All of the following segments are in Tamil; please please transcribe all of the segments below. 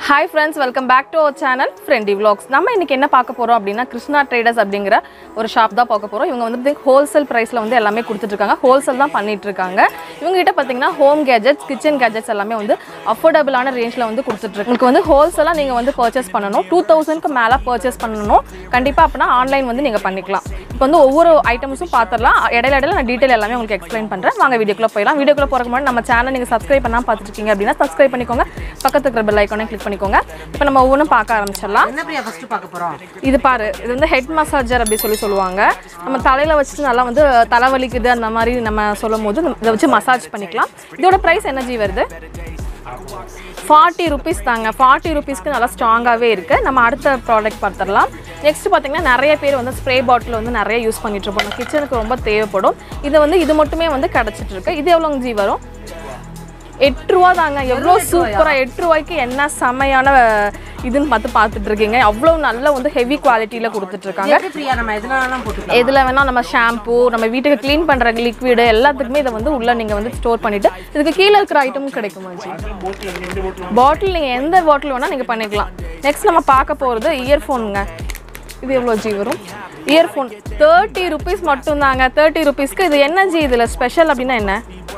Hi friends welcome back to our channel friendy vlogs நம்ம இன்னைக்கு என்ன பார்க்க போகிறோம் அப்படின்னா கிருஷ்ணா ட்ரேடர்ஸ் அப்படிங்கிற ஒரு ஷாப் தான் பார்க்க போகிறோம் இவங்க வந்து ஹோல்சேல் ப்ரைஸில் வந்து எல்லாமே கொடுத்துட்ருக்காங்க ஹோல்சேல் தான் பண்ணிட்டு இருக்காங்க இவங்க கிட்ட பார்த்தீங்கன்னா ஹோம் கேஜெட்ஸ் கிச்சன் கேஜெட்ஸ் எல்லாமே வந்து அஃபோர்டபுளான ரேஞ்சில் வந்து கொடுத்துட்ருக்கு உங்களுக்கு வந்து ஹோல்சேலாக நீங்கள் வந்து பர்ச்சேஸ் பண்ணணும் டூ தௌசண்ட்க்கு மேலே பர்ச்சேஸ் பண்ணணும் கண்டிப்பாக அப்படின்னா ஆன்லைன் வந்து நீங்கள் பண்ணிக்கலாம் இப்போ வந்து ஒவ்வொரு ஐட்டம்ஸும் பார்த்துடலாம் இடையில இடையில நான் டீட்டெயில் எல்லாமே உங்களுக்கு எக்ஸ்பிளைன் பண்ணுறேன் வாங்க வீடியோக்குள்ள போயிடலாம் வீடியோக்குள்ள போகிறக்கு முன்னாடி நம்ம சேனல் நீங்கள் சப்ஸ்கிரைப் பண்ணாமல் பார்த்துட்டு இருக்கீங்க அப்படின்னா சப்ஸ்கிரைப் பண்ணிக்கோங்க பக்கத்துல இருக்கிற பெல் ஐக்கானே கிளிக் பண்ணிக்கோங்க இப்போ நம்ம ஒவ்வொன்றும் பார்க்க ஆரம்பிச்சிடலாம் என்ன பிரியா ஃபர்ஸ்ட் பார்க்க போறோம் இது பாரு இது வந்து ஹெட் மசாஜர் அப்படி சொல்லி சொல்லுவாங்க நம்ம தலையில வச்சுட்டு நல்லா வந்து தலைவலிக்குது அந்த மாதிரி நம்ம சொல்லும் போது நம்ம இதை வச்சு மசாஜ் பண்ணிக்கலாம் இதோட ப்ரைஸ் என்ன ஜி வருது ஃபார்ட்டி ருபீஸ் தாங்க ஃபார்ட்டி ருபீஸ்க்கு நல்லா ஸ்ட்ராங்காகவே இருக்குது நம்ம அடுத்த ப்ராடக்ட் பார்த்துடலாம் நெக்ஸ்ட் பார்த்தீங்கன்னா நிறைய பேர் வந்து ஸ்ப்ரே பாட்டில் வந்து நிறைய யூஸ் பண்ணிட்டு இருப்போம் கிச்சனுக்கு ரொம்ப தேவைப்படும் இது வந்து இது மட்டுமே வந்து கிடச்சிட்டு இருக்கு இது எவ்வளோங்க ஜி வரும் எட்டு ரூபா தாங்க எவ்வளோ சூப்பராக எட்டு ரூபாய்க்கு என்ன செமையான இதுன்னு பார்த்து பார்த்துட்டு இருக்கீங்க அவ்வளோ நல்ல வந்து ஹெவி குவாலிட்டியில் கொடுத்துட்ருக்காங்க எப்படி பிரியா நம்ம எதுனாலும் போட்டுக்கலாம் எதில் வேணால் நம்ம ஷாம்பு நம்ம வீட்டுக்கு க்ளீன் பண்ணுற லிக்விடு எல்லாத்துக்குமே இதை வந்து உள்ளே நீங்கள் வந்து ஸ்டோர் பண்ணிவிட்டு இதுக்கு கீழே இருக்கிற ஐட்டமும் கிடைக்குமா ஜி பாட்டில் நீங்கள் எந்த பாட்டில் வேணால் நீங்கள் பண்ணிக்கலாம் நெக்ஸ்ட் நம்ம பார்க்க போகிறது இயர்ஃபோனுங்க இது எவ்வளோ ஜி வரும் இயர்ஃபோன் தேர்ட்டி ருபீஸ் மட்டும்தாங்க தேர்ட்டி ருபீஸ்க்கு இது என்ன ஜி இதில் ஸ்பெஷல் அப்படின்னா என்ன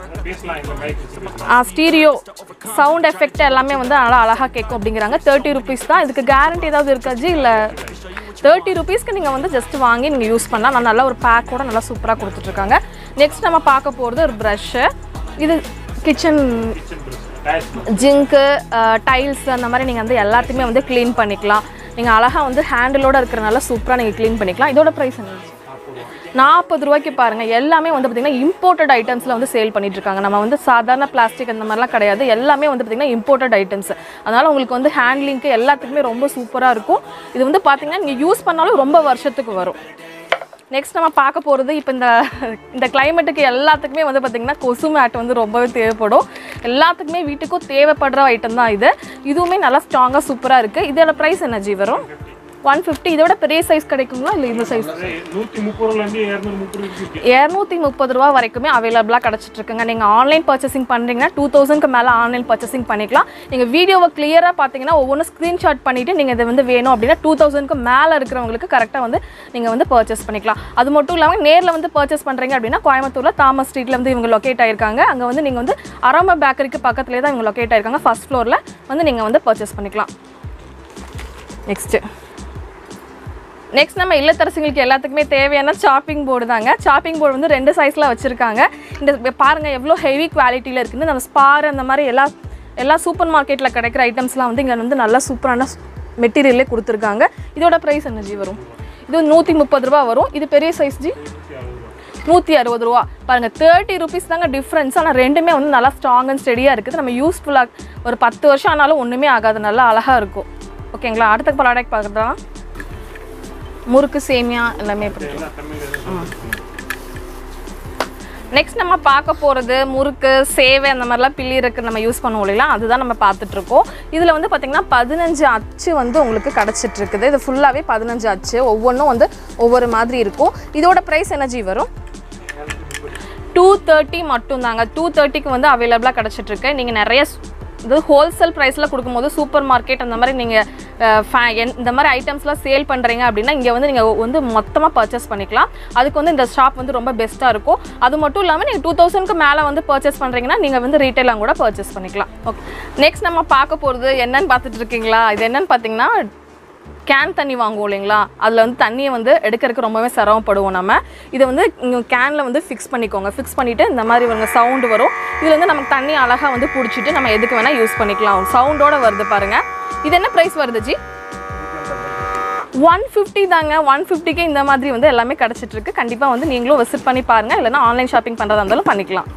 ஸ்டீரியோ சவுண்ட் எஃபெக்ட் எல்லாமே வந்து நல்லா அழகாக கேட்கும் அப்படிங்கிறாங்க தேர்ட்டி ருபீஸ் தான் இதுக்கு கேரண்டி ஏதாவது இருக்கா ஜி இல்லை தேர்ட்டி ருபீஸ்க்கு நீங்கள் வந்து ஜஸ்ட் வாங்கி நீங்கள் யூஸ் பண்ணலாம் நான் நல்லா ஒரு பேக்கோட நல்லா சூப்பராக கொடுத்துட்ருக்காங்க நெக்ஸ்ட் நம்ம பார்க்க போகிறது ஒரு ப்ரஷ்ஷு இது கிச்சன் ஜிங்க்கு டைல்ஸ் அந்த மாதிரி நீங்கள் வந்து எல்லாத்தையுமே வந்து க்ளீன் பண்ணிக்கலாம் நீங்கள் அழகாக வந்து ஹேண்டிலோட இருக்கிறனால சூப்பராக நீங்கள் க்ளீன் பண்ணிக்கலாம் இதோட ப்ரைஸ் என்ன நாற்பது ரூபாய்க்கு பாருங்க எல்லாமே வந்து பார்த்தீங்கன்னா இம்போர்ட்டட் ஐட்டம்ஸில் வந்து சேல் பண்ணிட்டு இருக்காங்க நம்ம வந்து சாதாரண பிளாஸ்டிக் அந்த மாதிரிலாம் கிடையாது எல்லாமே வந்து பார்த்தீங்கன்னா இம்போர்ட்டட் ஐட்டம்ஸ் அதனால உங்களுக்கு வந்து ஹேண்ட்லிங்க்கு எல்லாத்துக்குமே ரொம்ப சூப்பராக இருக்கும் இது வந்து பார்த்தீங்கன்னா நீங்கள் யூஸ் பண்ணாலும் ரொம்ப வருஷத்துக்கு வரும் நெக்ஸ்ட் நம்ம பார்க்க போகிறது இப்போ இந்த இந்த கிளைமேட்டுக்கு எல்லாத்துக்குமே வந்து பார்த்திங்கன்னா கொசு மேட் வந்து ரொம்பவே தேவைப்படும் எல்லாத்துக்குமே வீட்டுக்கும் தேவைப்படுற ஐட்டம் தான் இது இதுவுமே நல்லா ஸ்ட்ராங்காக சூப்பராக இருக்குது இதோட ப்ரைஸ் என்ன ஜி வரும் ஒன் ஃபிஃப்டி இதோட பெரிய சைஸ் கிடைக்குங்களா இல்லை இந்த சைஸ் நூற்றி முப்பது ரூபாலேருந்து இரநூறு முப்பது ரூபாய்க்கு இருக்கு இரநூத்தி முப்பது ரூபா வரைக்குமே அவைலபிளாக கிடச்சிட்டு இருக்குங்க நீங்கள் ஆன்லைன் பர்ச்சேசிங் பண்ணுறீங்கன்னா டூ தௌசண்ட்க்கு மேலே ஆன்லைன் பர்ச்சேசிங் பண்ணிக்கலாம் நீங்கள் வீடியோவை கிளியராக பார்த்தீங்கன்னா ஒவ்வொன்றும் ஸ்க்ரீன்ஷாட் பண்ணிவிட்டு நீங்கள் இது வந்து வேணும் அப்படின்னா டூ தௌசண்ட்க்கு மேலே இருக்கிறவங்களுக்கு கரெக்டாக வந்து நீங்கள் வந்து பர்ச்சேஸ் பண்ணிக்கலாம் அது மட்டும் இல்லாமல் நேரில் வந்து பர்ச்சேஸ் பண்ணுறீங்க அப்படின்னா கோயம்புத்தூரில் தாமஸ் ஸ்ட்ரீட்டில் வந்து இவங்க லொக்கேட் ஆயிருக்காங்க அங்கே வந்து நீங்கள் வந்து அரோமா பேக்கரிக்கு பக்கத்துலேயே தான் இவங்க லொக்கேட் ஆயிருக்காங்க ஃபர்ஸ்ட் ஃப்ளோரில் வந்து நீங்கள் வந்து பர்ச்சேஸ் பண்ணிக்கலாம் நெக்ஸ்ட்டு நெக்ஸ்ட் நம்ம இல்லத்தரசிங்களுக்கு எல்லாத்துக்குமே தேவையான சாப்பிங் போர்டு தாங்க சாப்பிங் போர்டு வந்து ரெண்டு சைஸில் வச்சுருக்காங்க இந்த பாருங்கள் எவ்வளோ ஹெவி குவாலிட்டியில் இருக்குன்னு நம்ம ஸ்பார் அந்த மாதிரி எல்லா எல்லா சூப்பர் மார்க்கெட்டில் கிடைக்கிற ஐட்டம்ஸ்லாம் வந்து இங்கே வந்து நல்லா சூப்பரான மெட்டீரியலே கொடுத்துருக்காங்க இதோட ப்ரைஸ் என்ன ஜி வரும் இது நூற்றி முப்பது ரூபா வரும் இது பெரிய சைஸ் ஜி நூற்றி அறுபது ரூபா பாருங்கள் தேர்ட்டி ருபீஸ் தாங்க டிஃப்ரென்ஸ் ஆனால் ரெண்டுமே வந்து நல்லா ஸ்ட்ராங் அண்ட் ஸ்டெடியாக இருக்குது நம்ம யூஸ்ஃபுல்லாக ஒரு பத்து வருஷம் ஆனாலும் ஒன்றுமே ஆகாது நல்லா அழகாக இருக்கும் ஓகேங்களா அடுத்த ப்ராடக்ட் பார்க்குறதா முறுக்கு சேமியா எல்லாமே பிடிக்கும் நெக்ஸ்ட் நம்ம பார்க்க போகிறது முறுக்கு சேவை அந்த மாதிரிலாம் பிள்ளைருக்கு நம்ம யூஸ் பண்ணுவோம் இல்லைங்களா அதுதான் நம்ம பார்த்துட்டு இருக்கோம் இதில் வந்து பார்த்திங்கன்னா பதினஞ்சு அச்சு வந்து உங்களுக்கு கிடச்சிட்டு இருக்குது இது ஃபுல்லாகவே பதினஞ்சு அச்சு ஒவ்வொன்றும் வந்து ஒவ்வொரு மாதிரி இருக்கும் இதோட ப்ரைஸ் என்ன ஜி வரும் டூ தேர்ட்டி மட்டும்தாங்க டூ தேர்ட்டிக்கு வந்து அவைலபிளாக கிடச்சிட்டு இருக்கு நீங்கள் நிறைய ஸ்- இது ஹோல்சேல் ப்ரைஸில் கொடுக்கும்போது சூப்பர் மார்க்கெட் அந்த மாதிரி நீங்கள் இந்த மாதிரி ஐட்டம்ஸ்லாம் சேல் பண்ணுறீங்க அப்படின்னா இங்கே வந்து நீங்கள் வந்து மொத்தமாக பர்ச்சேஸ் பண்ணிக்கலாம் அதுக்கு வந்து இந்த ஷாப் வந்து ரொம்ப பெஸ்ட்டாக இருக்கும் அது மட்டும் இல்லாமல் நீங்கள் டூ தௌசண்ட்க்கு மேலே வந்து பர்ச்சேஸ் பண்ணுறீங்கன்னா நீங்கள் வந்து ரீட்டைலாக கூட பர்ச்சேஸ் பண்ணிக்கலாம் ஓகே நெக்ஸ்ட் நம்ம பார்க்க போகிறது என்னன்னு பார்த்துட்டு இருக்கீங்களா இது என்னன்னு பார்த்தீங்கன்னா கேன் தண்ணி வாங்குவோம் இல்லைங்களா அதில் வந்து தண்ணியை வந்து எடுக்கிறதுக்கு ரொம்பவே சிரமப்படுவோம் நம்ம இதை வந்து கேனில் வந்து ஃபிக்ஸ் பண்ணிக்கோங்க ஃபிக்ஸ் பண்ணிவிட்டு இந்த மாதிரி வந்து சவுண்டு வரும் இதில் வந்து நமக்கு தண்ணி அழகாக வந்து பிடிச்சிட்டு நம்ம எதுக்கு வேணால் யூஸ் பண்ணிக்கலாம் சவுண்டோட வருது பாருங்கள் இது என்ன ப்ரைஸ் வருது ஜி ஒன் ஃபிஃப்டி தாங்க ஒன் ஃபிஃப்டிக்கு இந்த மாதிரி வந்து எல்லாமே கிடச்சிட்டு இருக்கு கண்டிப்பாக வந்து நீங்களும் விசிட் பண்ணி பாருங்கள் இல்லைன்னா ஆன்லைன் ஷாப்பிங் பண்ணுறதா இருந்தாலும் பண்ணிக்கலாம்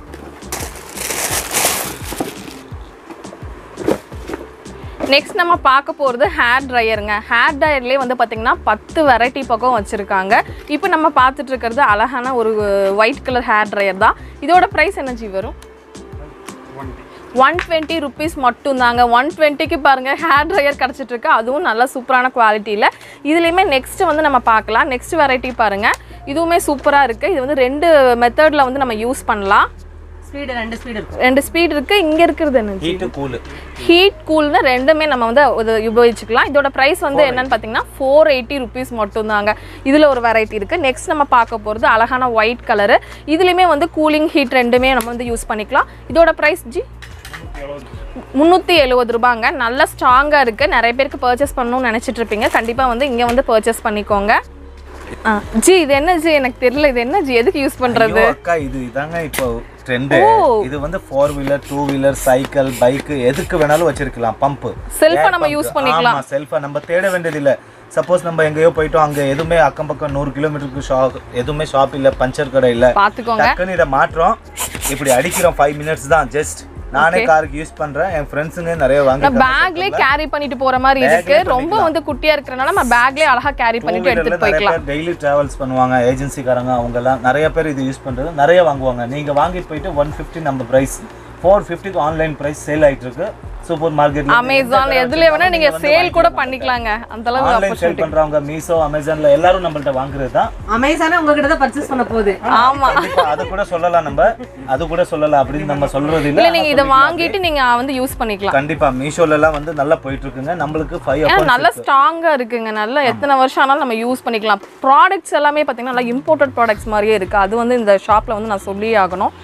நெக்ஸ்ட் நம்ம பார்க்க போகிறது ஹேர் ட்ரையருங்க ஹேர் ட்ரையர்லேயே வந்து பார்த்திங்கன்னா பத்து வெரைட்டி பக்கம் வச்சுருக்காங்க இப்போ நம்ம பார்த்துட்டு இருக்கிறது அழகான ஒரு ஒயிட் கலர் ஹேர் ட்ரையர் தான் இதோட ப்ரைஸ் என்ன ஜி வரும் ஒன் டுவெண்ட்டி ருபீஸ் மட்டும்தாங்க ஒன் டுவெண்ட்டிக்கு பாருங்கள் ஹேர் ட்ரையர் கிடச்சிட்டு இருக்கு அதுவும் நல்ல சூப்பரான குவாலிட்டியில் இதுலேயுமே நெக்ஸ்ட் வந்து நம்ம பார்க்கலாம் நெக்ஸ்ட் வெரைட்டி பாருங்கள் இதுவுமே சூப்பராக இருக்குது இது வந்து ரெண்டு மெத்தடில் வந்து நம்ம யூஸ் பண்ணலாம் ஸ்பீடு ரெண்டு ஸ்பீடு இருக்கும் ரெண்டு ஸ்பீட் இருக்கு இங்க இருக்கிறது என்ன ஹீட்டு கூலு ஹீட் கூல்னு ரெண்டுமே நம்ம வந்து இது உபயோகிச்சுக்கலாம் இதோட ப்ரைஸ் வந்து என்னன்னு பார்த்தீங்கன்னா ஃபோர் எயிட்டி ருபீஸ் மட்டும்தாங்க இதில் ஒரு வெரைட்டி இருக்குது நெக்ஸ்ட் நம்ம பார்க்க போகிறது அழகான ஒயிட் கலரு இதுலேயுமே வந்து கூலிங் ஹீட் ரெண்டுமே நம்ம வந்து யூஸ் பண்ணிக்கலாம் இதோட ப்ரைஸ் ஜி முந்நூற்றி எழுபது ரூபாங்க நல்ல ஸ்ட்ராங்காக இருக்குது நிறைய பேருக்கு பர்ச்சேஸ் பண்ணணும்னு நினச்சிட்டு இருப்பீங்க கண்டிப்பாக வந்து இங்கே வந்து பர்ச்சேஸ் பண்ணிக்கோங்க ஆ, ஜி இது என்ன ஜி எனக்கு தெரியல இது என்ன ஜி எதுக்கு யூஸ் பண்ணுறது ஐயோ, அக்கா இது இதாங்க இப்போ ட்ரெண்டு இது வந்து four wheeler two wheeler cycle bike எதுக்கு வேணாலும் வச்சிருக்கலாம் பம்ப் செல்ஃபை நம்ம யூஸ் பண்ணிக்கலாம் ஆமா செல்ஃபா நம்ம தேட வேண்டியது இல்ல சப்போஸ் நம்ம எங்கேயோ போயிட்டோம் அங்க எதுவுமே அக்கம் பக்கம் நூறு கிலோமீட்டருக்கு ஷாப் எதுவுமே ஷாப் இல்ல பஞ்சர் கடை இல்ல பார்த்துக்கோங்க டக்குன்னு இதை மாற்றோம் இப்படி அடிக்கிறோம் ஃபைவ் மினிட்ஸ் தான் ஜஸ்ட் நானே காருக்கு யூஸ் பண்றேன் என் ஃப்ரெண்ட்ஸுங்க நிறைய வாங்கி நம்ம பேக்லயே கேரி பண்ணிட்டு போற மாதிரி இருக்கு ரொம்ப வந்து குட்டியா இருக்கறனால நம்ம பேக்லயே அழகா கேரி பண்ணிட்டு எடுத்துட்டு நிறைய போய்க்கலாம் பேர் டெய்லி டிராவல்ஸ் பண்ணுவாங்க ஏஜென்சிக்காரங்க அவங்க எல்லாம் நிறைய பேர் இது யூஸ் பண்றது நிறைய வாங்குவாங்க நீங்க வாங்கிட்டு போயிட்டு ஒன் ஃபிஃப்டி நம்ம பிரைஸ் ஃபோர் ஃபிஃப்டிக்கு ஆன்லைன் பிரைஸ் சேல் ஆயிட்டு இருக்கு சூப்பர் மார்க்கெட்ல அமேசான் எதுல வேணா நீங்க சேல் கூட பண்ணிக்கலாங்க அந்த அளவுக்கு ஆன்லைன் சேல் பண்றவங்க மீஷோ அமேசான்ல எல்லாரும் நம்மள்ட்ட வாங்குறது தான் அமேசானே உங்ககிட்ட தான் பர்ச்சேஸ் பண்ண போகுது ஆமா கண்டிப்பா அது கூட சொல்லலாம் நம்ம அது கூட சொல்லலாம் அப்படின்னு நம்ம சொல்றது இல்ல இல்ல நீங்க இத வாங்கிட்டு நீங்க வந்து யூஸ் பண்ணிக்கலாம் கண்டிப்பா மீஷோல எல்லாம் வந்து நல்லா போயிட்டு இருக்குங்க நம்மளுக்கு ஃபைவ் ஏன்னா நல்லா ஸ்ட்ராங்கா இருக்குங்க நல்லா எத்தனை வருஷம் ஆனாலும் நம்ம யூஸ் பண்ணிக்கலாம் ப்ராடக்ட்ஸ் எல்லாமே பாத்தீங்கன்னா நல்லா இம்போர்ட்டட் ப்ராடக்ட்ஸ் மாதிரியே இருக்கு அது வந்து இந்த ஷாப்ல வந்து நான் சொல்லியே ஆகணும்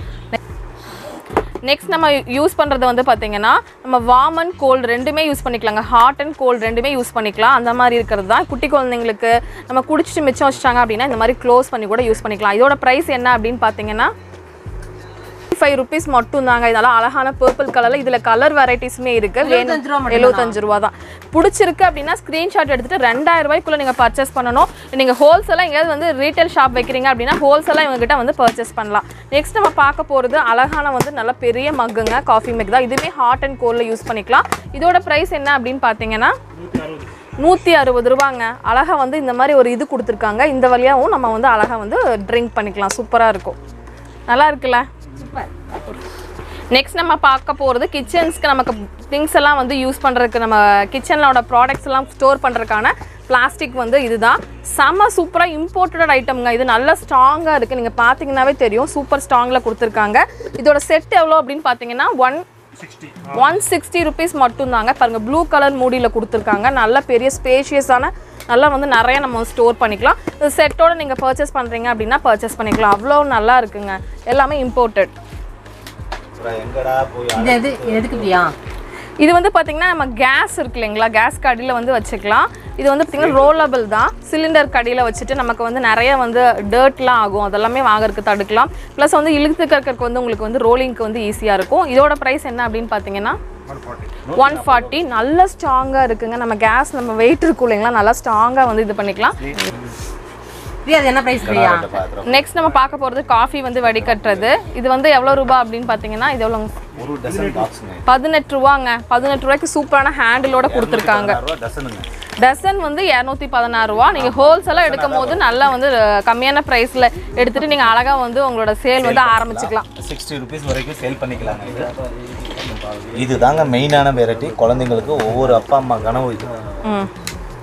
நெக்ஸ்ட் நம்ம யூஸ் பண்ணுறது வந்து பார்த்தீங்கன்னா நம்ம வார்ம் அண்ட் கோல்டு ரெண்டுமே யூஸ் பண்ணிக்கலாங்க ஹாட் அண்ட் கோல்டு ரெண்டுமே யூஸ் பண்ணிக்கலாம் அந்த மாதிரி இருக்கிறது தான் குட்டி குழந்தைங்களுக்கு நம்ம குடிச்சிட்டு மிச்சம் வச்சிட்டாங்க அப்படின்னா இந்த மாதிரி க்ளோஸ் பண்ணி கூட யூஸ் பண்ணிக்கலாம் இதோட ப்ரைஸ் என்ன அப்படின்னு பார்த்தீங்கன்னா ஃபைவ் ருபீஸ் மட்டும் தாங்க இதெல்லாம் அழகான பர்பிள் கலரில் இதில் கலர் வெரைட்டிஸுமே இருக்கு எழுபத்தஞ்சு ரூபா மட்டும் எழுபத்தஞ்சு ரூபா தான் பிடிச்சிருக்கு அப்படின்னா ஸ்க்ரீன்ஷாட் எடுத்துட்டு ரெண்டாயிரம் ரூபாய்க்குள்ள நீங்கள் பர்ச்சேஸ் பண்ணணும் நீங்கள் ஹோல்சேலாக எங்கேயாவது வந்து ரீட்டைல் ஷாப் வைக்கிறீங்க அப்படின்னா ஹோல்சேலாக இவங்ககிட்ட வந்து பர்ச்சேஸ் பண்ணலாம் நெக்ஸ்ட் நம்ம பார்க்க போகிறது அழகான வந்து நல்ல பெரிய மக்குங்க காஃபி மக் தான் இதுவுமே ஹாட் அண்ட் கோல்டில் யூஸ் பண்ணிக்கலாம் இதோட ப்ரைஸ் என்ன அப்படின்னு பார்த்தீங்கன்னா நூற்றி அறுபது ரூபாங்க அழகா வந்து இந்த மாதிரி ஒரு இது கொடுத்துருக்காங்க இந்த வழியாகவும் நம்ம வந்து அழகா வந்து ட்ரிங்க் பண்ணிக்கலாம் சூப்பராக இருக்கும் நல்லா இருக்குல்ல சூப்பர் நெக்ஸ்ட் நம்ம பார்க்க போகிறது கிச்சன்ஸ்க்கு நமக்கு திங்ஸ் எல்லாம் வந்து யூஸ் பண்ணுறதுக்கு நம்ம கிச்சனோட ப்ராடக்ட்ஸ் எல்லாம் ஸ்டோர் பண்ணுறதுக்கான பிளாஸ்டிக் வந்து இதுதான் செம்ம சூப்பராக இம்போர்ட்டட் ஐட்டம்ங்க இது நல்லா ஸ்ட்ராங்காக இருக்குது நீங்கள் பார்த்தீங்கன்னாவே தெரியும் சூப்பர் ஸ்ட்ராங்கில் கொடுத்துருக்காங்க இதோட செட் எவ்வளோ அப்படின்னு பார்த்தீங்கன்னா ஒன் ஒன் சிக்ஸ்டி ருபீஸ் மட்டும்தாங்க பாருங்கள் ப்ளூ கலர் மூடியில் கொடுத்துருக்காங்க நல்ல பெரிய ஸ்பேஷியஸான நல்லா வந்து நிறைய நம்ம ஸ்டோர் பண்ணிக்கலாம் இந்த செட்டோட நீங்கள் பர்ச்சேஸ் பண்ணுறீங்க அப்படின்னா பர்ச்சேஸ் பண்ணிக்கலாம் அவ்வளோ நல்லா இருக்குங்க எல்லாமே இம்போர்ட்டட் எங்கடா போய் இது எது எதுக்கு பிரியா இது வந்து பார்த்தீங்கன்னா நம்ம கேஸ் இருக்கு இல்லைங்களா கேஸ் கடியில் வந்து வச்சுக்கலாம் இது வந்து பார்த்தீங்கன்னா ரோலபிள் தான் சிலிண்டர் கடியில் வச்சுட்டு நமக்கு வந்து நிறைய வந்து டர்ட்லாம் ஆகும் அதெல்லாமே வாங்குறதுக்கு தடுக்கலாம் ப்ளஸ் வந்து இழுத்து கறக்கிறதுக்கு வந்து உங்களுக்கு வந்து ரோலிங்க்கு வந்து ஈஸியாக இருக்கும் இதோட ப்ரைஸ் என்ன அப்படின்னு பார்த்தீங்கன்னா ஒன் ஃபார்ட்டி நல்ல ஸ்ட்ராங்காக இருக்குங்க நம்ம கேஸ் நம்ம வெயிட் இருக்கும் இல்லைங்களா நல்லா ஸ்ட்ராங்காக வந்து இது பண்ணிக்கலாம் பிரியா அது என்ன பிரைஸ் பிரியா பாத்திரம் நெக்ஸ்ட் நம்ம பார்க்க போகிறது காஃபி வந்து வடிகட்டுறது இது வந்து எவ்வளோ ரூபாய் அப்படின்னு பார்த்தீங்கன்னா இது எவ்வளோ ஒரு டசன் பாக்ஸுங்க பதினெட்டு ரூபாங்க பதினெட்டு ரூபாய்க்கு சூப்பரான ஹேண்டிலோட கொடுத்துருக்காங்க ரூபா டசனுங்க டசன் வந்து இரநூத்தி பதினாறு ரூபா நீங்கள் ஹோல்சேலாக எடுக்கும் போது நல்லா வந்து அஹ், கம்மியான ப்ரைஸில் எடுத்துட்டு நீங்கள் அழகாக வந்து உங்களோட சேல் வந்து ஆரம்பிச்சுக்கலாம் சிக்ஸ்டி ருபீஸ் வரைக்கும் சேல் பண்ணிக்கலாங்க இது இதுதாங்க மெயினான வெரைட்டி குழந்தைங்களுக்கு ஒவ்வொரு அப்பா அம்மா கனவு இது ம்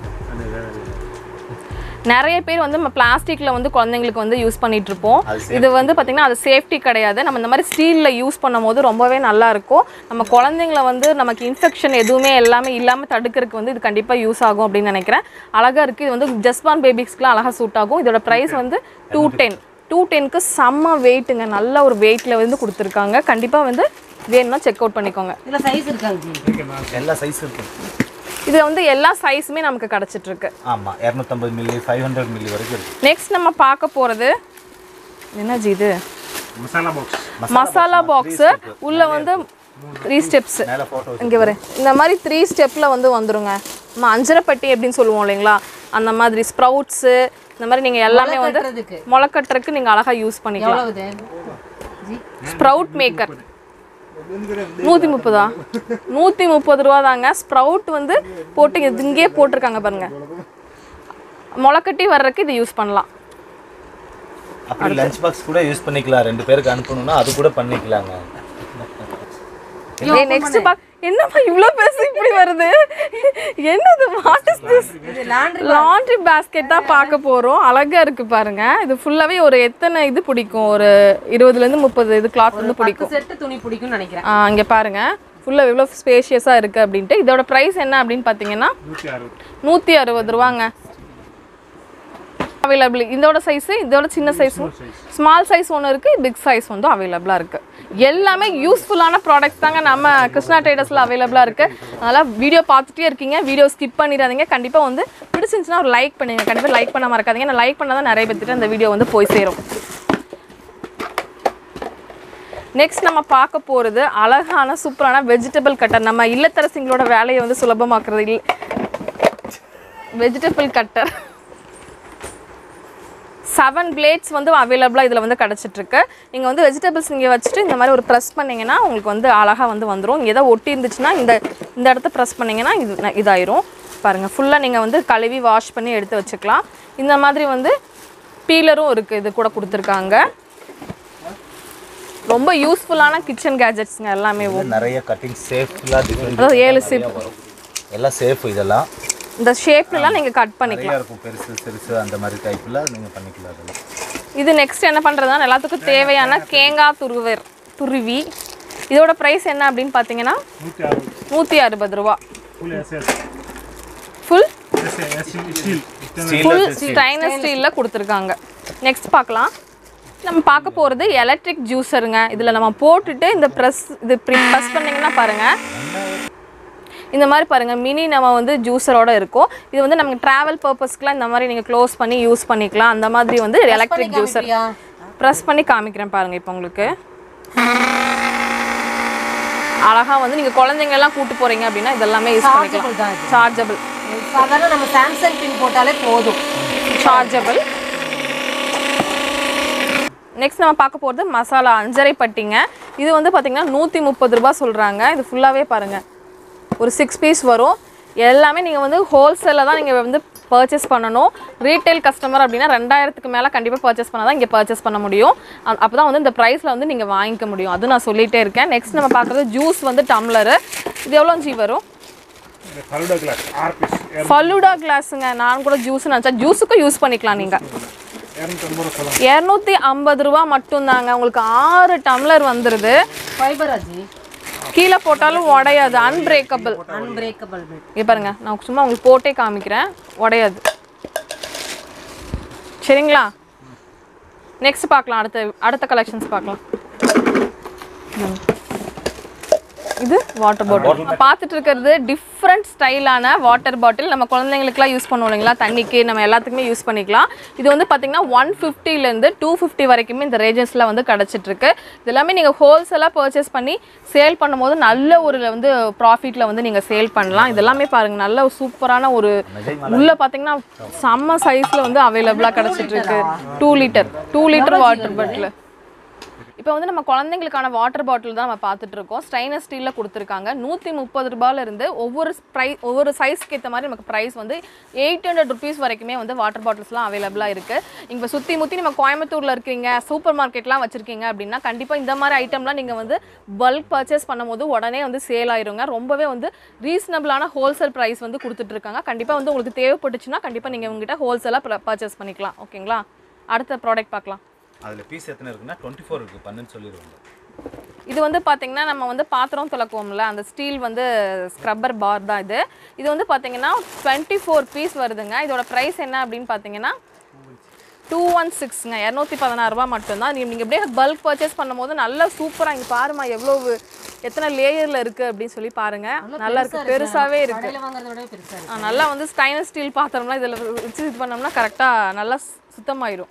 நிறைய பேர் வந்து நம்ம பிளாஸ்டிக்கில் வந்து குழந்தைங்களுக்கு வந்து யூஸ் பண்ணிட்டு இருப்போம் அது இது வந்து பார்த்திங்கன்னா அது சேஃப்டி கிடையாது நம்ம இந்த மாதிரி ஸ்டீலில் யூஸ் பண்ணும்போது ரொம்பவே நல்லா இருக்கும் நம்ம குழந்தைங்கள வந்து நமக்கு இன்ஃபெக்ஷன் எதுவுமே எல்லாமே இல்லாமல் தடுக்கிறதுக்கு வந்து இது கண்டிப்பாக யூஸ் ஆகும் அப்படின்னு நினைக்கிறேன் அழகாக இருக்குது இது வந்து ஜஸ்பான் பேபிஸ்க்குலாம் அழகாக சூட் ஆகும் இதோட ப்ரைஸ் வந்து டூ டென் டூ டென்க்கு செம்ம வெயிட்டுங்க நல்ல ஒரு வெயிட்டில் வந்து கொடுத்துருக்காங்க கண்டிப்பாக வந்து வேணும்னா செக் அவுட் பண்ணிக்கோங்க இதுல சைஸ் இருக்காங்க ஜி எல்லா சைஸ் இருக்கு இது வந்து எல்லா சைஸுமே நமக்கு கிடச்சிட்டு இருக்கு ஆமா இரநூத்தம்பது மில்லி ஃபைவ் ஹண்ட்ரட் மில்லி வரைக்கும் இருக்கு நெக்ஸ்ட் நம்ம பார்க்க போகிறது என்னஜி இது மசாலா பாக்ஸ் மசாலா பாக்ஸு உள்ள வந்து த்ரீ ஸ்டெப்ஸ் மேலே ஃபோட்டோ இங்கே வர இந்த மாதிரி த்ரீ ஸ்டெப்பில் வந்து வந்துருங்க நம்ம அஞ்சரைப்பட்டி அப்படின்னு சொல்லுவோம் இல்லைங்களா அந்த மாதிரி ஸ்ப்ரவுட்ஸு இந்த மாதிரி நீங்கள் எல்லாமே வந்து கட்டுறதுக்கு முளைக்கட்டுறதுக்கு நீங்கள் அழகாக யூஸ் பண்ணிக்கலாம் எவ்வளவு இது ஜி ஸ்ப்ரவுட் மேக்கர் நூற்றி முப்பதா நூற்றி முப்பது ரூபா தாங்க ஸ்ப்ரவுட் வந்து போட்டு இங்க- இங்கேயே போட்டிருக்காங்க பாருங்க முளைக்கட்டி வர்றதுக்கு இது யூஸ் பண்ணலாம் அப்படி லஞ்ச் பாக்ஸ் கூட யூஸ் பண்ணிக்கலாம் ரெண்டு பேருக்கு அனுப்பணும்னா அது கூட பண்ணிக்கலாங்க நெக்ஸ்ட் பா என்னம்மா இவ்வளோ பெருசு இப்படி வருது என்னது வாட் இஸ் திஸ் இது லாண்ட்ரி லாண்ட்ரி பேஸ்கெட் தான் பார்க்க போகிறோம் அழகா இருக்கு பாருங்க இது ஃபுல்லாகவே ஒரு எத்தனை இது பிடிக்கும் ஒரு இருபதுலேருந்து முப்பது இது கிளாத் வந்து பிடிக்கும் செட்டு துணி பிடிக்கும்னு நினைக்கிறேன் ஆ, இங்க பாருங்க ஃபுல்லாக எவ்வளோ ஸ்பேஷியஸாக இருக்குது அப்படின்ட்டு இதோட ப்ரைஸ் என்ன அப்படின்னு பார்த்தீங்கன்னா நூற்றி அறுபது நூற்றி அறுபது ரூபாங்க அவைலபிள் இதோட சைஸு இதோட சின்ன சைஸும் ஸ்மால் சைஸ் ஒன்று இருக்குது பிக் சைஸ் வந்து அவைலபிளாக இருக்குது எல்லாமே யூஸ்ஃபுல்லான ப்ராடக்ட்ஸ் தாங்க நம்ம கிருஷ்ணா ட்ரேடர்ஸில் அவைலபிளாக இருக்குது அதனால் வீடியோ பார்த்துட்டே இருக்கீங்க வீடியோ ஸ்கிப் பண்ணிடாதீங்க கண்டிப்பாக வந்து பிடிச்சிருந்துச்சுன்னா ஒரு லைக் பண்ணுங்க கண்டிப்பாக லைக் பண்ண மறக்காதீங்க நான் லைக் பண்ணால் தான் நிறைய பேர்த்திட்ட அந்த வீடியோ வந்து போய் சேரும் நெக்ஸ்ட் நம்ம பார்க்க போகிறது அழகான சூப்பரான வெஜிடபிள் கட்டர் நம்ம இல்லத்தரசிங்களோட வேலையை வந்து சுலபமாக்குறது இல் வெஜிடபிள் கட்டர் செவன் பிளேட்ஸ் வந்து அவைலபிளாக இதில் வந்து கிடச்சிட்ருக்கு நீங்கள் வந்து வெஜிடபிள்ஸ் நீங்கள் வச்சுட்டு இந்த மாதிரி ஒரு ப்ரெஸ் பண்ணிங்கன்னா உங்களுக்கு வந்து அழகாக வந்து வந்துடும் இங்கே ஏதாவது ஒட்டி இருந்துச்சுன்னா இந்த இந்த இடத்த ப்ரெஸ் பண்ணிங்கன்னா இது ந- இதாயிரும் பாருங்கள் ஃபுல்லாக நீங்கள் வந்து கழுவி வாஷ் பண்ணி எடுத்து வச்சுக்கலாம் இந்த மாதிரி வந்து பீலரும் இருக்குது இது கூட கொடுத்துருக்காங்க ரொம்ப யூஸ்ஃபுல்லான கிச்சன் கேஜெட்ஸுங்க எல்லாமே இதுல நிறைய கட்டிங் சேஃப்லாம் டிஃப்ரெண்ட் அதாவது ஏழு சிப் வரும் எல்லாம் சேஃப் இதெல்லாம் இந்த ஷேப்லலாம் நீங்கள் கட் பண்ணிக்கலாம் நிறைய இருக்கும் பெருசு சிறுசு அந்த மாதிரி டைப்பில் நீங்கள் பண்ணிக்கலாம் அதெல்லாம் இது நெக்ஸ்ட் என்ன பண்ணுறதுனா எல்லாத்துக்கும் தேவையான தேங்காய் துருவர் துருவி இதோட ப்ரைஸ் என்ன அப்படின்னு பார்த்தீங்கன்னா நூற்றி அறுபது நூற்றி அறுபது ரூபா full SS full S steel full stainless ஸ்டீலில் கொடுத்துருக்காங்க நெக்ஸ்ட் பார்க்கலாம் நம்ம பார்க்க போகிறது எலக்ட்ரிக் ஜூஸருங்க இதில் நம்ம போட்டுட்டு இந்த ப்ரெஸ் இது ப்ரெஸ் பண்ணிங்கன்னா பாருங்கள் இந்த மாதிரி பாருங்கள் மினி நம்ம வந்து ஜூஸரோட இருக்கும் இது வந்து நமக்கு ட்ராவல் பர்பஸ்க்குலாம் இந்த மாதிரி நீங்கள் க்ளோஸ் பண்ணி யூஸ் பண்ணிக்கலாம் அந்த மாதிரி வந்து எலக்ட்ரிக் ஜூஸர் காமிப்பியா? ப்ரெஸ் பண்ணி காமிக்கிறேன் பாருங்கள் இப்போ உங்களுக்கு அழகாக வந்து நீங்கள் குழந்தைங்க எல்லாம் கூட்டு போகிறீங்க அப்படின்னா இதெல்லாமே யூஸ் Chargeable பண்ணிக்கலாம் தான் இது. சார்ஜபிள் சாதாரண நம்ம சாம்சங் பின் போட்டாலே போதும் சார்ஜபிள் நெக்ஸ்ட் நம்ம பார்க்க போகிறது மசாலா அஞ்சரை பட்டிங்க இது வந்து பார்த்திங்கன்னா நூற்றி முப்பது ரூபாய் சொல்கிறாங்க இது ஃபுல்லாகவே பாருங்கள் ஒரு சிக்ஸ் பீஸ் வரும் எல்லாமே நீங்கள் வந்து ஹோல்சேலில் தான் நீங்கள் வந்து பர்ச்சேஸ் பண்ணணும் ரீட்டைல் கஸ்டமர் அப்படின்னா ரெண்டாயிரத்துக்கு மேலே கண்டிப்பாக பர்ச்சேஸ் பண்ணால் தான் இங்கே பர்ச்சேஸ் பண்ண முடியும் அப்போ தான் வந்து இந்த ப்ரைஸில் வந்து நீங்கள் வாங்கிக்க முடியும் அது நான் சொல்லிகிட்டே இருக்கேன் நெக்ஸ்ட் நம்ம பார்க்குறது ஜூஸ் வந்து டம்ளரு இது எவ்வளோ ஜி வரும் இந்த ஃபல்டா கிளாஸ் ஆறு பீஸ் ஃபலூடா கிளாஸுங்க நான் கூட ஜூஸ் நினச்சா ஜூஸுக்கும் யூஸ் பண்ணிக்கலாம் நீங்கள் இரநூத்தி ஐம்பது ரூபா சொல்லலாம் இரநூத்தி ஐம்பது ரூபா மட்டும்தாங்க உங்களுக்கு ஆறு டம்ளர் வந்துடுது ஃபைபர் அஜி கீழே போட்டாலும் உடையாது அன்பிரேக்கபிள் அன்பிரேக்கபிள் பிட் இங்கே பாருங்க நான் சும்மா உங்களுக்கு போட்டே காமிக்கிறேன் உடையாது சரிங்களா நெக்ஸ்ட் பார்க்கலாம் அடுத்த அடுத்த கலெக்ஷன்ஸ் பார்க்கலாம் ம். இது வாட்டர் பாட்டில் பார்த்துட்டு இருக்கிறது டிஃப்ரெண்ட் ஸ்டைலான வாட்டர் பாட்டில் நம்ம குழந்தைங்களுக்குலாம் யூஸ் பண்ணுவோம் இல்லைங்களா தண்ணிக்கு நம்ம எல்லாத்துக்குமே யூஸ் பண்ணிக்கலாம் இது வந்து பார்த்தீங்கன்னா ஒன் ஃபிஃப்டிலேருந்து டூ ஃபிஃப்டி வரைக்குமே இந்த ரேஞ்சஸில் வந்து கிடச்சிட்டு இருக்கு இது எல்லாமே நீங்கள் ஹோல்சேலாக பர்ச்சேஸ் பண்ணி சேல் பண்ணும்போது நல்ல ஒரு வந்து ப்ராஃபிட்டில் வந்து நீங்கள் சேல் பண்ணலாம் இதெல்லாமே பாருங்கள் நல்ல சூப்பரான ஒரு உள்ள பார்த்தீங்கன்னா செம்ம சைஸில் வந்து அவைலபிளாக கிடச்சிட்டு இருக்கு two litre two litre water bottle இப்போ வந்து நம்ம குழந்தைங்களுக்கான வாட்டர் பாட்டில் தான் நம்ம பார்த்துட்டு இருக்கோம் ஸ்டைனஸ் ஸ்டீலில் கொடுத்துருக்காங்க நூற்றி முப்பது ரூபாயிலிருந்து ஒவ்வொரு ப்ரைஸ் ஒவ்வொரு சைஸ்க்கு ஏற்ற மாதிரி நமக்கு ப்ரைஸ் வந்து எயிட் ஹண்ட்ரட் ருபீஸ் வரைக்குமே வந்து வாட்டர் பாட்டில்ஸ்லாம் அவைலபிளாக இருக்குது இங்கே சுற்றி முற்றி நம்ம கோயம்புத்தூரில் இருக்கீங்க சூப்பர் மார்க்கெட்லாம் வச்சுருக்கீங்க அப்படின்னா கண்டிப்பாக இந்த மாதிரி ஐட்டம்லாம் நீங்கள் வந்து பல்க் பர்ச்சேஸ் பண்ணும்போது உடனே வந்து சேல் ஆயிருங்க ரொம்பவே வந்து ரீசனபிளான ஹோல்சேல் ப்ரைஸ் வந்து கொடுத்துட்ருக்காங்க கண்டிப்பாக வந்து உங்களுக்கு தேவைப்பட்டுச்சுன்னா கண்டிப்பாக நீங்கள் உங்ககிட்ட ஹோல்சேலாக பர்ச்சேஸ் பண்ணிக்கலாம் ஓகேங்களா அடுத்த ப்ராடக்ட் பார்க்கலாம் அதில் பீஸ் எத்தனை இருக்குன்னா டுவெண்ட்டி ஃபோர் இருக்குது பண்ணுன்னு சொல்லிடுவாங்க இது வந்து பார்த்தீங்கன்னா நம்ம வந்து பாத்திரம் துலக்குவோம்ல அந்த ஸ்டீல் வந்து ஸ்க்ரப்பர் பார் தான் இது இது வந்து பார்த்தீங்கன்னா டுவெண்ட்டி ஃபோர் பீஸ் வருதுங்க இதோட ப்ரைஸ் என்ன அப்படின்னு பார்த்தீங்கன்னா டூ ஒன் சிக்ஸ்ங்க இரநூத்தி பதினாறு ரூபா மட்டும்தான் நீங்கள் நீங்கள் அப்படியே பல்க் பர்ச்சேஸ் பண்ணும்போது நல்லா சூப்பராக இங்கே பாருமா எவ்வளோ எத்தனை லேயரில் இருக்குது அப்படின்னு சொல்லி பாருங்கள் நல்லா இருக்குது பெருசாகவே இருக்குது கடையில் வாங்குறத விட பெருசா இருக்கு ஆ, நல்லா வந்து ஸ்டைனஸ் ஸ்டீல் பாத்திரம்லாம் இதில் வச்சு இது பண்ணோம்னா கரெக்டாக நல்லா சுத்தமாயிடும்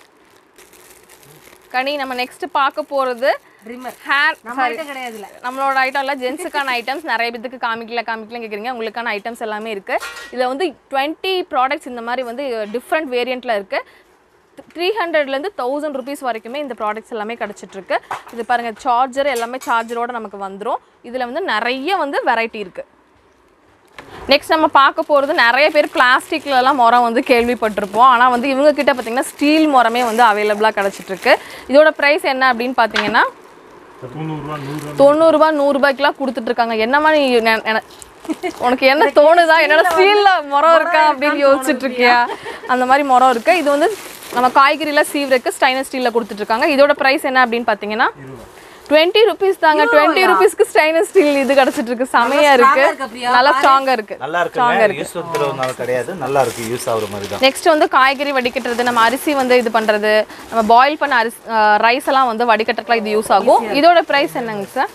கனி நம்ம நெக்ஸ்ட் பார்க்க போகிறது ட்ரிம்மர் ஹேர் நம்ம சாரி கிட்ட கிடையாது இல்ல நம்மளோட ஐட்டம் எல்லாம் ஜென்ஸுக்கான ஐட்டம்ஸ் நிறைய பேத்துக்கு காமிக்கல காமிக்கல கேட்குறீங்க உங்களுக்கான ஐட்டம்ஸ் எல்லாமே இருக்குது இதில் வந்து டுவெண்ட்டி ப்ராடக்ட்ஸ் இந்த மாதிரி வந்து டிஃப்ரெண்ட் வேரியண்ட்டில் இருக்குது த்ரீ ஹண்ட்ரட்லேருந்து தௌசண்ட் ருபீஸ் வரைக்குமே இந்த ப்ராடக்ட்ஸ் எல்லாமே கிடச்சிட்டு இருக்கு இது பாருங்கள் சார்ஜர் எல்லாமே சார்ஜரோட நமக்கு வந்துடும் இதில் வந்து நிறைய வந்து வெரைட்டி இருக்குது நெக்ஸ்ட் நம்ம பார்க்க போகிறது நிறைய பேர் பிளாஸ்டிக்லலாம் முறம் வந்து கேள்விப்பட்டிருப்போம் ஆனால் வந்து இவங்க கிட்ட பார்த்தீங்கன்னா ஸ்டீல் முறமே வந்து அவைலபிளாக கிடச்சிட்ருக்கு இதோட ப்ரைஸ் என்ன அப்படின்னு பார்த்தீங்கன்னா தொண்ணூறுரூவா நூறுரூவா தொண்ணூறுரூபா நூறுரூபாய்க்குலாம் கொடுத்துட்டு இருக்காங்க என்னமா நீ நெ- நென- உனக்கு என்ன தோணுதா என்னோட ஸ்டீல்ல முறம் இருக்கா அப்படின்னு யோசிச்சுட்டு இருக்கியா அந்த மாதிரி முறம் இருக்கு இது வந்து நம்ம காய்கறில சீவருக்கு ஸ்டைனஸ் ஸ்டீல்ல கொடுத்துட்டு இருக்காங்க இதோட பிரைஸ் என்ன அப்படின்னு பார்த்தீங்கன்னா டுவெண்ட்டி ருபீஸ் தாங்க டுவெண்ட்டி ருபீஸ்க்கு ஸ்டைனஸ் ஸ்டீல் இது கிடைச்சிட்டு இருக்கு செமையா இருக்கு strong-ஆ இருக்கு பிரியா. நல்லா ஸ்ட்ராங்கா இருக்கு நல்லா இருக்குங்க யூஸ் பண்ணுறதுனால கிடையாது நல்லா இருக்கு யூஸ் ஆகுற மாதிரி தான் நெக்ஸ்ட் வந்து காய்கறி வடிகட்டுறது நம்ம அரிசி வந்து இது பண்றது நம்ம பாயில் பண்ண அரிசி ரைஸ் எல்லாம் வந்து வடிகட்டுறதுலாம் இது யூஸ் ஆகும் இதோட பிரைஸ் என்னங்க சார்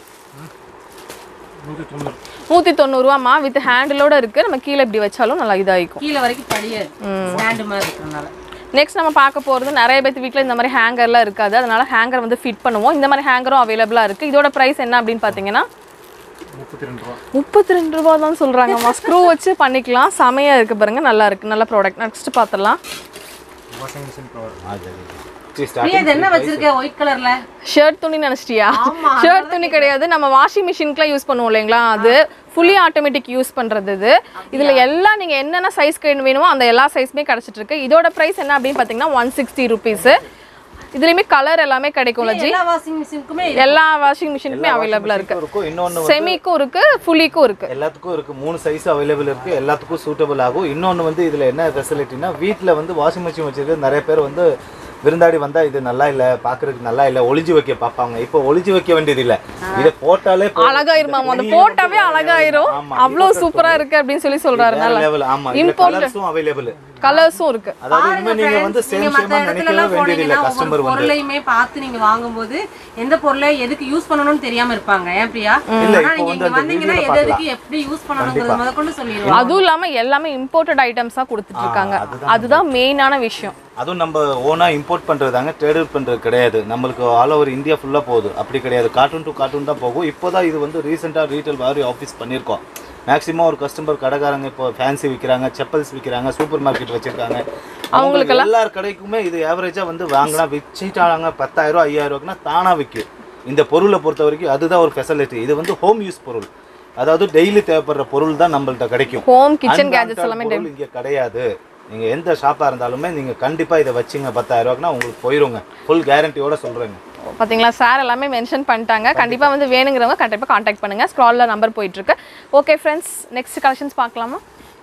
நூற்றி தொண்ணூறு நூற்றி தொண்ணூறுவாம்மா வித் ஹேண்டிலோட இருக்கு நம்ம கீழே இப்படி வச்சாலும் நல்லா இதாகிக்கும் கீழே வரைக்கும் படியாது ஸ்டாண்டு மாதிரி இருக்கிறதுனால நெக்ஸ்ட் நம்ம பார்க்க போகிறது நிறைய பேர் வீட்டில் இந்த மாதிரி ஹேங்கர்லாம் இருக்காது அதனால ஹேங்கர் வந்து ஃபிட் பண்ணுவோம் இந்த மாதிரி ஹேங்கரும் அவைலபிளாக இருக்குது இதோட ப்ரைஸ் என்ன அப்படின்னு பார்த்தீங்கன்னா முப்பத்தி ரெண்டு ரூபா முப்பத்தி ரெண்டு ரூபா தான் சொல்கிறாங்கம்மா ஸ்க்ரூ வச்சு பண்ணிக்கலாம் செமையாக இருக்குது பாருங்க நல்லா இருக்குது நல்ல ப்ராடக்ட் நெக்ஸ்ட் பார்த்துடலாம் வாஷிங் மிஷின் கவர் ஆ, சரி. சரி, பிரியா starting இது என்ன வச்சிருக்க ஒயிட் கலர்ல ஷர்ட் துணி நினச்சிட்டியா ஷர்ட் துணி கிடையாது நம்ம வாஷிங் மிஷின்க்குலாம் யூஸ் பண்ணுவோம் இல்லைங்களா அது ஃபுல்லி ஆட்டோமேட்டிக் யூஸ் பண்ணுறது இது இதில் எல்லாம் நீங்கள் என்னென்ன சைஸ் வேணுமோ அந்த எல்லா சைஸுமே கிடச்சிட்டு இருக்கு இதோட ப்ரைஸ் என்ன அப்படின்னு பார்த்தீங்கன்னா ஒன் சிக்ஸ்டி ருபீஸு இதுலேயுமே கலர் எல்லாமே கிடைக்கும்ல ஜி எல்லா வாஷிங் மிஷினுக்குமே எல்லா வாஷிங் மிஷினுக்குமே அவைலபிளாக இருக்கு இருக்கும் இன்னொன்று செமிக்கும் இருக்கு ஃபுல்லிக்கும் இருக்கு எல்லாத்துக்கும் இருக்கு மூணு சைஸ் அவைலபிள் இருக்கு எல்லாத்துக்கும் சூட்டபிள் ஆகும் இன்னொன்று வந்து இதுல என்ன ஃபெசிலிட்டினா வீட்டில் வந்து வாஷிங் மிஷின் வச்சிருக்க நிறைய பேர் வந்து விருந்தாடி வந்தா இது நல்லா இல்ல பாக்குறதுக்கு நல்லா இல்ல ஒளிஞ்சு வைக்க பார்ப்பாங்க இப்போ ஒளிஞ்சு வைக்க வேண்டியது இல்ல இதை போட்டாலே போதும். அழகாயிரும் மேம் அந்த வெளியே போட்டாவே வந்து அழகாயிரும் ஆமா, அவ்வளோ இப்போ சூப்பரா இருக்கு அப்படின்னு சொல்லி சொல்றாரு வேற நல்லா level, ஆமா Import- கலர்ஸும் அவைலபிள் கலர்ஸும் இருக்கு அதாவது பாருங்க இனிமே நீங்க friends, வந்து நீங்க சேம் மத்த சேமா இடத்துல நினைக்கவே எல்லாம் வேண்டியது இல்ல போனீங்கன்னா கஸ்டமர் ஒவ்வொரு வந்து பொருளையுமே பார்த்து நீங்க வாங்கும்போது எந்த பொருளை எதுக்கு யூஸ் பண்ணணும்னு தெரியாம இருப்பாங்க ஏன் பிரியா இல்ல, ஆனா இப்போ நீங்க வந்து இங்க அந்த வந்தீங்கன்னா videoல எது எதுக்கு எப்படி யூஸ் பண்ணணுங்கிறத முத கொண்டு சொல்லிடுவாங்க அதுவும் இல்லாம எல்லாமே இம்போர்ட்டட் ஐட்டம்ஸா கொடுத்துட்டு இருக்காங்க அதுதான் மெயினான விஷயம் அதுவும் நம்ம ஓனா இம்போர்ட் பண்றதாங்க ட்ரேட் பண்றது கிடையாது நம்மளுக்கு ஆல் ஓவர் இந்தியா ஃபுல்லா போகுது அப்படி கிடையாது கார்ட்டூன் டு கார்ட்டூன் தான் போகும் இப்போதான் இது வந்து ரீசெண்டா ரீட்டைல் வாரி ஆஃபீஸ் பண்ணியிருக்கோம் மேக்ஸிமம் ஒரு கஸ்டமர் கடைக்காரங்க இப்போ ஃபேன்சி விற்கிறாங்க செப்பல்ஸ் விற்கிறாங்க சூப்பர் மார்க்கெட் வச்சிருக்காங்க அவங்களுக்கு எல்லார் கடைக்குமே இது ஆவரேஜா வந்து வாங்கினா விச்சிட்டாங்க பத்தாயிரம் ரூபா ஐயாயிரம் ரூபாய்க்குனா தானா விற்கும் இந்த பொருளை பொறுத்த வரைக்கும் அதுதான் ஒரு ஃபெசிலிட்டி இது வந்து ஹோம் யூஸ் பொருள் அதாவது டெய்லி தேவைப்படுற பொருள் தான் நம்மள்ட்ட கிடைக்கும் ஹோம் கிச்சன் Unwanted கேஜெட்ஸ் எல்லாமே பொருள் இங்க கிடையாது நீங்க எந்த ஷாப்பா இருந்தாலுமே நீங்க கண்டிப்பா இதை வச்சுங்க பத்தாயிரம் ரூபாய்க்குனா உங்களுக்கு போயிருங்க ஃபுல் கேரண்டியோட சொல்றேங்க பாத்தீங்களா சார் எல்லாமே மென்ஷன் பண்ணிட்டாங்க கண்டிப்பா வந்து வேணுங்கிறவங்க கண்டிப்பா காண்டாக்ட் பண்ணுங்க ஸ்க்ரால்ல நம்பர் போயிட்டு இருக்கு ஓகே ஃப்ரெண்ட்ஸ் நெக்ஸ்ட் கலெக்ஷன்ஸ் பார்க்கலாமா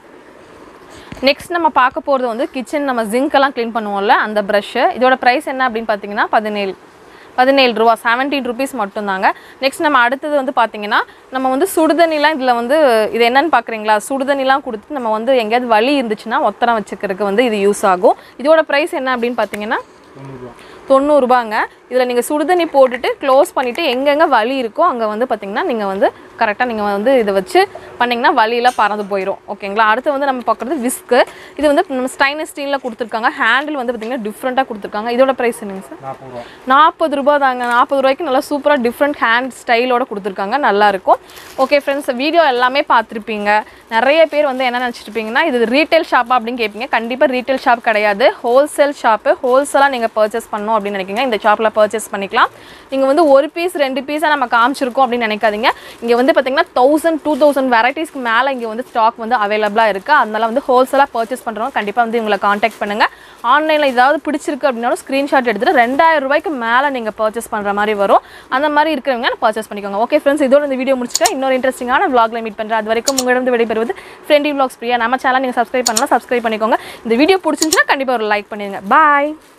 நெக்ஸ்ட் நம்ம பார்க்க போகிறது வந்து கிச்சன் நம்ம zinc எல்லாம் க்ளீன் பண்ணுவோம்ல அந்த ப்ரஷ்ஷு இதோட ப்ரைஸ் என்ன அப்படின்னு பார்த்தீங்கன்னா பதினேழு பதினேழு ரூபா செவன்டீன் ருபீஸ் மட்டும்தாங்க நெக்ஸ்ட் நம்ம அடுத்தது வந்து பார்த்தீங்கன்னா நம்ம வந்து சுடுதண்ணிலாம் இதில் வந்து இது என்னன்னு பார்க்குறீங்களா சுடுதண்ணிலாம் கொடுத்து நம்ம வந்து எங்கேயாவது வலி இருந்துச்சுன்னா ஒத்தரம் வச்சுக்கிறதுக்கு வந்து இது யூஸ் ஆகும் இதோட ப்ரைஸ் என்ன அப்படின்னு பார்த்தீங்கன்னா தொண்ணூறுரூவா தொண்ணூறுபாங்க இதில் நீங்கள் சுடுதண்ணி போட்டுட்டு க்ளோஸ் பண்ணிவிட்டு எங்கெங்கே வலி இருக்கோ அங்கே வந்து பார்த்தீங்கன்னா நீங்கள் வந்து கரெக்டாக நீங்கள் வந்து இதை வச்சு பண்ணிங்கன்னா வலியெல்லாம் பறந்து போயிடும் ஓகேங்களா அடுத்து வந்து நம்ம பார்க்குறது விஸ்க்கு இது வந்து நம்ம ஸ்டைனஸ் ஸ்டீலில் கொடுத்துருக்காங்க ஹேண்டில் வந்து பார்த்தீங்கன்னா டிஃப்ரெண்ட்டாக கொடுத்துருக்காங்க இதோட ப்ரைஸ் என்னங்க சார் நாற்பது ரூபா நாற்பது ரூபா தாங்க நாற்பது ரூபாய்க்கு நல்லா சூப்பராக டிஃப்ரெண்ட் ஹேண்ட் ஸ்டைலோட கொடுத்துருக்காங்க நல்லா இருக்கும் ஓகே ஃப்ரெண்ட்ஸ் வீடியோ எல்லாமே பார்த்துருப்பீங்க நிறைய பேர் வந்து என்ன நினச்சிட்டு இருப்பீங்கன்னா இது ரீட்டைல் ஷாப்பா அப்படின்னு கேட்பீங்க கண்டிப்பாக ரீட்டைல் ஷாப் கிடையாது ஹோல்சேல் ஷாப்பு ஹோல்சேலாக நீங்கள் பர்ச்சேஸ் பண்ணணும் அப்படின்னு நினைக்கிங்க இந்த ஷாப்பில் பர்ச்சேஸ் பண்ணிக்கலாம் நீங்கள் வந்து ஒரு பீஸ் ரெண்டு பீஸாக நம்ம காமிச்சிருக்கோம் அப்படின்னு நினைக்காதீங்க இங்கே வந்து பார்த்தீங்கன்னா தௌசண்ட் டூ தௌசண்ட் வெரைட்டிஸ்க்கு மேலே இங்கே வந்து ஸ்டாக் வந்து அவைலபிளாக இருக்குது அதனால வந்து ஹோல்சேலாக பர்ச்சேஸ் பண்ணுறவங்க கண்டிப்பாக வந்து இவங்களை காண்டாக்ட் பண்ணுங்கள் ஆன்லைனில் ஏதாவது பிடிச்சிருக்கு அப்படின்னாலும் ஸ்க்ரீன்ஷாட் எடுத்துகிட்டு ரெண்டாயிரம் ரூபாய்க்கு மேலே நீங்கள் பர்ச்சேஸ் பண்ணுற மாதிரி வரும் அந்த மாதிரி இருக்கிறவங்க பர்ச்சேஸ் பண்ணிக்கோங்க ஓகே ஃப்ரெண்ட்ஸ் இதோட இந்த வீடியோ முடிச்சுட்டு இன்னொரு இன்ட்ரெஸ்டிங்கான vlogல மீட் பண்ணுறேன் அது வரைக்கும் உங்களிடம் விடைபெறுவது ஃப்ரெண்டி vlogs பிரியா நம்ம சேனல் நீங்கள் சப்ஸ்கிரைப் பண்ணலாம் சப்ஸ்கிரைப் பண்ணிக்கோங்க இந்த வீடியோ பிடிச்சிருந்துச்சுன்னா கண்டிப்பாக ஒரு லைக் பண்ணிடுங்க பாய்